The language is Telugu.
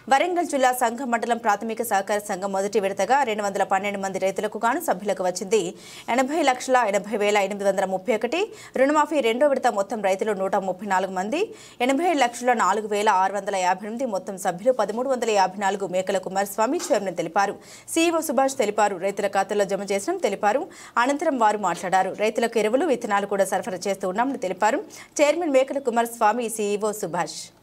వరంగల్ జిల్లా సంఘం మండలం ప్రాథమిక సహకార సంఘం మొదటి విడతగా రెండు వందల పన్నెండు మంది రైతులకు గాను సభ్యులకు వచ్చింది ఎనభై లక్షల ఎనభై వేల ఎనిమిది వందల ముప్పై ఒకటి రుణమాఫీ రెండో విడత మొత్తం రైతులు నూట ముప్పై నాలుగు మంది ఎనభై లక్షల నాలుగు వేల ఆరు వందల యాభై ఎనిమిది మొత్తం సభ్యులు పదమూడు వందల యాభై నాలుగు మేకల కుమారస్వామి చైర్మన్ తెలిపారు సీఈఓ సుభాష్ తెలిపారు రైతుల ఖాతాలో జమ చేసిన తెలిపారు అనంతరం వారు మాట్లాడారు రైతులకు ఎరువులు విత్తనాలు కూడా సరఫరా చేస్తూ ఉన్నామని తెలిపారు చైర్మన్ మేకల కుమారస్వామి సీఈఓ సుభాష్